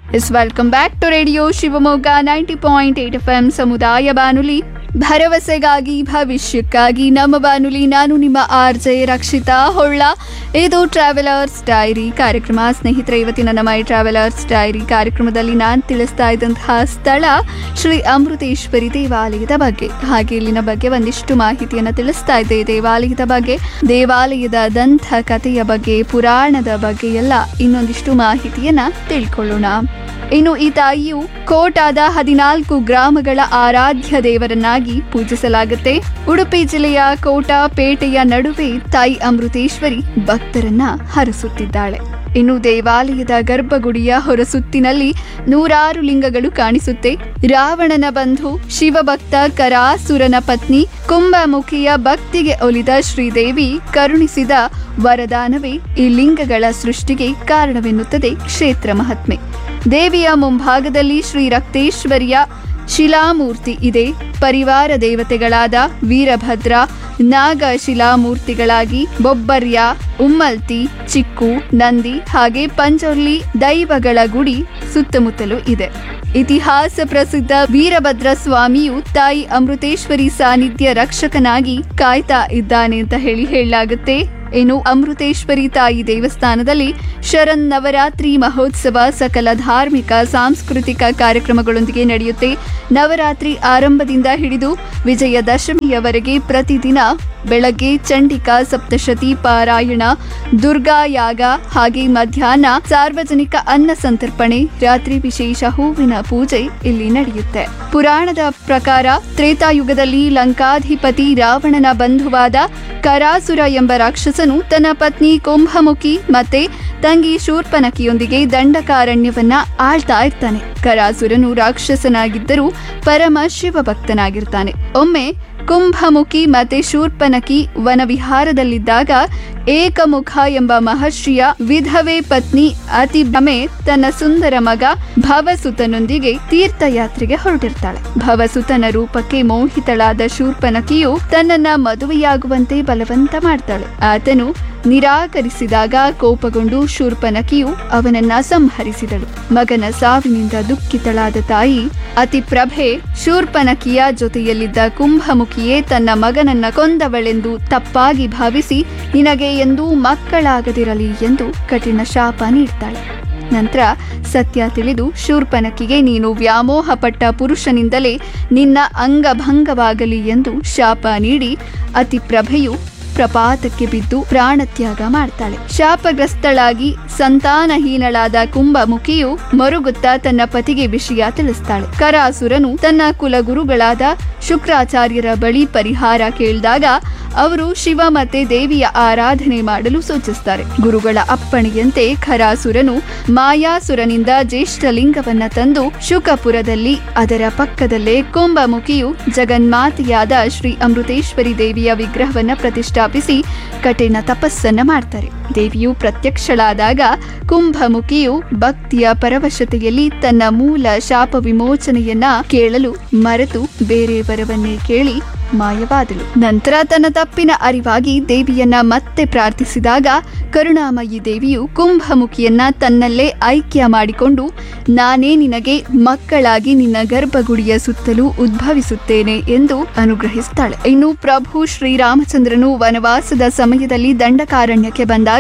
S welcome back to radio Shivamogga ninety point eight F M ಸಮುದಾಯ ಬಾನುಲಿ ಭರವಸೆಗಾಗಿ ಭವಿಷ್ಯಕ್ಕಾಗಿ ನಮ್ಮ ಬಾನುಲಿ ನಾನು ನಿಮ್ಮ ಆರ್ ಜೆ ರಕ್ಷಿತಾ ಹೊಳ್ಳ ಇದು ಟ್ರಾವೆಲರ್ಸ್ ಡೈರಿ ಕಾರ್ಯಕ್ರಮ ಸ್ನೇಹಿತರೆ ಇವತ್ತಿನ ನಮ್ಮ ಈ ಟ್ರಾವೆಲರ್ಸ್ ಡೈರಿ ಕಾರ್ಯಕ್ರಮದಲ್ಲಿ ನಾನು ತಿಳಿಸ್ತಾ ಇದ್ದಂತಹ ಸ್ಥಳ ಶ್ರೀ ಅಮೃತೇಶ್ವರಿ ದೇವಾಲಯದ ಬಗ್ಗೆ ಹಾಗೆ ಇಲ್ಲಿನ ಬಗ್ಗೆ ಒಂದಿಷ್ಟು ಮಾಹಿತಿಯನ್ನು ತಿಳಿಸ್ತಾ ಇದ್ದೆ ಈ ದೇವಾಲಯದ ಬಗ್ಗೆ ದೇವಾಲಯದ ದಂತ ಕಥೆಯ ಬಗ್ಗೆ ಪುರಾಣದ ಬಗ್ಗೆ ಎಲ್ಲ ಇನ್ನೊಂದಿಷ್ಟು ಮಾಹಿತಿಯನ್ನ ತಿಳ್ಕೊಳ್ಳೋಣ ಇನ್ನು ಈ ತಾಯಿಯು ಕೋಟಾದ ಹದಿನಾಲ್ಕು ಗ್ರಾಮಗಳ ಆರಾಧ್ಯ ದೇವರನ್ನಾಗಿ ಪೂಜಿಸಲಾಗುತ್ತೆ ಉಡುಪಿ ಜಿಲ್ಲೆಯ ಕೋಟ ಪೇಟೆಯ ನಡುವೆ ತಾಯಿ ಅಮೃತೇಶ್ವರಿ ಭಕ್ತರನ್ನ ಹರಸುತ್ತಿದ್ದಾಳೆ ಇನ್ನು ದೇವಾಲಯದ ಗರ್ಭಗುಡಿಯ ಹೊರಸುತ್ತಿನಲ್ಲಿ ನೂರಾರು ಲಿಂಗಗಳು ಕಾಣಿಸುತ್ತೆ ರಾವಣನ ಬಂಧು ಶಿವಭಕ್ತ ಕರಾಸುರನ ಪತ್ನಿ ಕುಂಭಮುಖಿಯ ಭಕ್ತಿಗೆ ಒಲಿದ ಶ್ರೀದೇವಿ ಕರುಣಿಸಿದ ವರದಾನವೇ ಈ ಲಿಂಗಗಳ ಸೃಷ್ಟಿಗೆ ಕಾರಣವೆನ್ನುತ್ತದೆ ಕ್ಷೇತ್ರ ಮಹಾತ್ಮೆ ದೇವಿಯ ಮುಂಭಾಗದಲ್ಲಿ ಶ್ರೀ ರಕ್ತೇಶ್ವರಿಯ ಶಿಲಾಮೂರ್ತಿ ಇದೆ ಪರಿವಾರ ದೇವತೆಗಳಾದ ವೀರಭದ್ರ ನಾಗ ಶಿಲಾಮೂರ್ತಿಗಳಾಗಿ ಬೊಬ್ಬರ್ಯ ಉಮ್ಮಲ್ತಿ ಚಿಕ್ಕು ನಂದಿ ಹಾಗೆ ಪಂಜೊರ್ಲಿ ದೈವಗಳ ಗುಡಿ ಸುತ್ತಮುತ್ತಲೂ ಇದೆ ಇತಿಹಾಸ ಪ್ರಸಿದ್ಧ ವೀರಭದ್ರ ಸ್ವಾಮಿಯು ತಾಯಿ ಅಮೃತೇಶ್ವರಿ ಸಾನ್ನಿಧ್ಯ ರಕ್ಷಕನಾಗಿ ಕಾಯ್ತಾ ಇದ್ದಾನೆ ಅಂತ ಹೇಳಿ ಹೇಳಲಾಗುತ್ತೆ ಇನ್ನು ಅಮೃತೇಶ್ವರಿ ತಾಯಿ ದೇವಸ್ಥಾನದಲ್ಲಿ ಶರನ್ ನವರಾತ್ರಿ ಮಹೋತ್ಸವ ಸಕಲ ಧಾರ್ಮಿಕ ಸಾಂಸ್ಕೃತಿಕ ಕಾರ್ಯಕ್ರಮಗಳೊಂದಿಗೆ ನಡೆಯುತ್ತೆ ನವರಾತ್ರಿ ಆರಂಭದಿಂದ ಹಿಡಿದು ವಿಜಯದಶಮಿಯವರೆಗೆ ಪ್ರತಿದಿನ ಬೆಳಗ್ಗೆ ಚಂಡಿಕಾ ಸಪ್ತಶತಿ ಪಾರಾಯಣ ದುರ್ಗಾ ಯಾಗ ಹಾಗೆ ಮಧ್ಯಾಹ್ನ ಸಾರ್ವಜನಿಕ ಅನ್ನ ಸಂತರ್ಪಣೆ ರಾತ್ರಿ ವಿಶೇಷ ಹೂವಿನ ಪೂಜೆ ಇಲ್ಲಿ ನಡೆಯುತ್ತೆ ಪುರಾಣದ ಪ್ರಕಾರ ತ್ರೇತಾಯುಗದಲ್ಲಿ ಲಂಕಾಧಿಪತಿ ರಾವಣನ ಬಂಧುವಾದ ಕರಾಸುರ ಎಂಬ ರಾಕ್ಷಸನು ತನ್ನ ಪತ್ನಿ ಕುಂಭಮುಖಿ ಮತ್ತೆ ತಂಗಿ ಶೂರ್ಪನಕಿಯೊಂದಿಗೆ ದಂಡಕಾರಣ್ಯವನ್ನ ಆಳ್ತಾ ಇರ್ತಾನೆ ಕರಾಸುರನು ರಾಕ್ಷಸನಾಗಿದ್ದರೂ ಪರಮ ಶಿವಭಕ್ತನಾಗಿರ್ತಾನೆ ಒಮ್ಮೆ ಕುಂಭಮುಖಿ ಮತ್ತೆ ಶೂರ್ಪನಕಿ ವನವಿಹಾರದಲ್ಲಿದ್ದಾಗ ಏಕಮುಖ ಎಂಬ ಮಹರ್ಷಿಯ ವಿಧವೆ ಪತ್ನಿ ಅತಿಭ್ರಮೆ ತನ್ನ ಸುಂದರ ಮಗ ಭವಸುತನೊಂದಿಗೆ ತೀರ್ಥಯಾತ್ರೆಗೆ ಹೊರಟಿರ್ತಾಳೆ ಭವಸುತನ ರೂಪಕ್ಕೆ ಮೋಹಿತಳಾದ ಶೂರ್ಪನಕಿಯು ತನ್ನನ್ನ ಮದುವೆಯಾಗುವಂತೆ ಬಲವಂತ ಮಾಡ್ತಾಳೆ ಆತನು ನಿರಾಕರಿಸಿದಾಗ ಕೋಪಗೊಂಡು ಶೂರ್ಪನಕಿಯು ಅವನನ್ನ ಸಂಹರಿಸಿದಳು ಮಗನ ಸಾವಿನಿಂದ ದುಃಖಿತಳಾದ ತಾಯಿ ಅತಿಪ್ರಭೆ ಶೂರ್ಪನಕಿಯ ಜೊತೆಯಲ್ಲಿದ್ದ ಕುಂಭಮುಖಿಯೇ ತನ್ನ ಮಗನನ್ನ ಕೊಂದವಳೆಂದು ತಪ್ಪಾಗಿ ಭಾವಿಸಿ ನಿನಗೆ ಎಂದೂ ಮಕ್ಕಳಾಗದಿರಲಿ ಎಂದು ಕಠಿಣ ಶಾಪ ನೀಡ್ತಾಳೆ ನಂತರ ಸತ್ಯ ತಿಳಿದು ಶೂರ್ಪನಕಿಗೆ ನೀನು ವ್ಯಾಮೋಹಪಟ್ಟ ಪುರುಷನಿಂದಲೇ ನಿನ್ನ ಅಂಗಭಂಗವಾಗಲಿ ಎಂದು ಶಾಪ ನೀಡಿ ಅತಿಪ್ರಭೆಯು ಪ್ರಪಾತಕ್ಕೆ ಬಿದ್ದು ಪ್ರಾಣತ್ಯಾಗ ಮಾಡ್ತಾಳೆ ಶಾಪಗ್ರಸ್ತಳಾಗಿ ಸಂತಾನಹೀನಳಾದ ಕುಂಭಮುಖಿಯು ಮರುಗುತ್ತಾ ತನ್ನ ಪತಿಗೆ ವಿಷಯ ತಿಳಿಸ್ತಾಳೆ ಕರಾಸುರನು ತನ್ನ ಕುಲಗುರುಗಳಾದ ಶುಕ್ರಾಚಾರ್ಯರ ಬಳಿ ಪರಿಹಾರ ಕೇಳಿದಾಗ ಅವರು ಶಿವ ಮತ್ತೆ ದೇವಿಯ ಆರಾಧನೆ ಮಾಡಲು ಸೂಚಿಸ್ತಾರೆ ಗುರುಗಳ ಅಪ್ಪಣೆಯಂತೆ ಖರಾಸುರನು ಮಾಯಾಸುರನಿಂದ ಜ್ಯೇಷ್ಠಲಿಂಗವನ್ನ ತಂದು ಶುಕಪುರದಲ್ಲಿ ಅದರ ಪಕ್ಕದಲ್ಲೇ ಕುಂಭಮುಖಿಯು ಜಗನ್ಮಾತೆಯಾದ ಶ್ರೀ ಅಮೃತೇಶ್ವರಿ ದೇವಿಯ ವಿಗ್ರಹವನ್ನ ಪ್ರತಿಷ್ಠಾಪಿಸಿ ಕಠಿಣ ತಪಸ್ಸನ್ನ ಮಾಡ್ತಾರೆ ದೇವಿಯು ಪ್ರತ್ಯಕ್ಷಳಾದಾಗ ಕುಂಭಮುಖಿಯು ಭಕ್ತಿಯ ಪರವಶತೆಯಲ್ಲಿ ತನ್ನ ಮೂಲ ಶಾಪ ವಿಮೋಚನೆಯನ್ನ ಕೇಳಲು ಮರೆತು ಬೇರೆ ವರವನ್ನೇ ಕೇಳಿ ಮಾಯವಾದಳು ನಂತರ ತನ್ನ ತಪ್ಪಿನ ಅರಿವಾಗಿ ದೇವಿಯನ್ನ ಮತ್ತೆ ಪ್ರಾರ್ಥಿಸಿದಾಗ ಕರುಣಾಮಯಿ ದೇವಿಯು ಕುಂಭಮುಖಿಯನ್ನ ತನ್ನಲ್ಲೇ ಐಕ್ಯ ಮಾಡಿಕೊಂಡು ನಾನೇ ನಿನಗೆ ಮಕ್ಕಳಾಗಿ ನಿನ್ನ ಗರ್ಭಗುಡಿಯ ಸುತ್ತಲೂ ಉದ್ಭವಿಸುತ್ತೇನೆ ಎಂದು ಅನುಗ್ರಹಿಸ್ತಾಳೆ ಇನ್ನು ಪ್ರಭು ಶ್ರೀರಾಮಚಂದ್ರನು ವನವಾಸದ ಸಮಯದಲ್ಲಿ ದಂಡಕಾರಣ್ಯಕ್ಕೆ ಬಂದಾಗ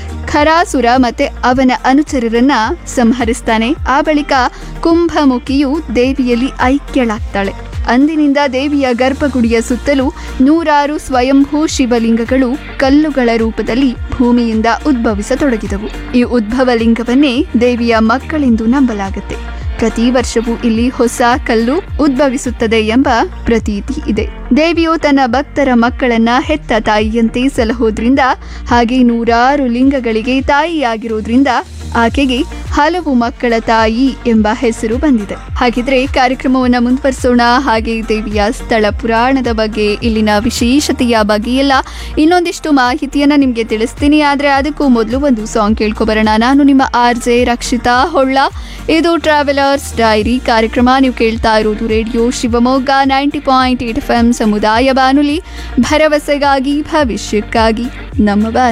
ಖರಾಸುರ ಮತ್ತೆ ಅವನ ಅನುಚರರನ್ನ ಸಂಹರಿಸ್ತಾನೆ ಆ ಬಳಿಕ ಕುಂಭಮುಖಿಯು ದೇವಿಯಲ್ಲಿ ಐಕ್ಯಳಾಗ್ತಾಳೆ ಅಂದಿನಿಂದ ದೇವಿಯ ಗರ್ಭಗುಡಿಯ ಸುತ್ತಲೂ ನೂರಾರು ಸ್ವಯಂಭೂ ಶಿವಲಿಂಗಗಳು ಕಲ್ಲುಗಳ ರೂಪದಲ್ಲಿ ಭೂಮಿಯಿಂದ ಉದ್ಭವಿಸತೊಡಗಿದವು ಈ ಉದ್ಭವ ಲಿಂಗವನ್ನೇ ದೇವಿಯ ಮಕ್ಕಳೆಂದು ನಂಬಲಾಗುತ್ತೆ ಪ್ರತಿ ವರ್ಷವೂ ಇಲ್ಲಿ ಹೊಸ ಕಲ್ಲು ಉದ್ಭವಿಸುತ್ತದೆ ಎಂಬ ಪ್ರತೀತಿ ಇದೆ ದೇವಿಯು ತನ್ನ ಭಕ್ತರ ಮಕ್ಕಳನ್ನ ಹೆತ್ತ ತಾಯಿಯಂತೆ ಸಲಹೋದ್ರಿಂದ ಹಾಗೆ ನೂರಾರು ಲಿಂಗಗಳಿಗೆ ತಾಯಿಯಾಗಿರೋದ್ರಿಂದ ಆಕೆಗೆ ಹಲವು ಮಕ್ಕಳ ತಾಯಿ ಎಂಬ ಹೆಸರು ಬಂದಿದೆ ಹಾಗಿದ್ರೆ ಕಾರ್ಯಕ್ರಮವನ್ನ ಮುಂದುವರಿಸೋಣ ಹಾಗೆ ದೇವಿಯ ಸ್ಥಳ ಪುರಾಣದ ಬಗ್ಗೆ ಇಲ್ಲಿನ ವಿಶೇಷತೆಯ ಬಗ್ಗೆ ಎಲ್ಲ ಇನ್ನೊಂದಿಷ್ಟು ಮಾಹಿತಿಯನ್ನ ನಿಮ್ಗೆ ತಿಳಿಸ್ತೀನಿ ಆದ್ರೆ ಅದಕ್ಕೂ ಮೊದಲು ಒಂದು ಸಾಂಗ್ ಕೇಳ್ಕೊಬರೋಣ ನಾನು ನಿಮ್ಮ ಆರ್ ಜೆ ರಕ್ಷಿತಾ ಹೊಳ್ಳ ಇದು ಟ್ರಾವೆಲರ್ಸ್ ಡೈರಿ ಕಾರ್ಯಕ್ರಮ ನೀವು ಕೇಳ್ತಾ ಇರೋದು radio Shivamogga ninety point eight F M ಸಮುದಾಯ ಬಾನುಲಿ ಭರವಸೆಗಾಗಿ ಭವಿಷ್ಯಕ್ಕಾಗಿ ನಮ್ಮ ಬಾನು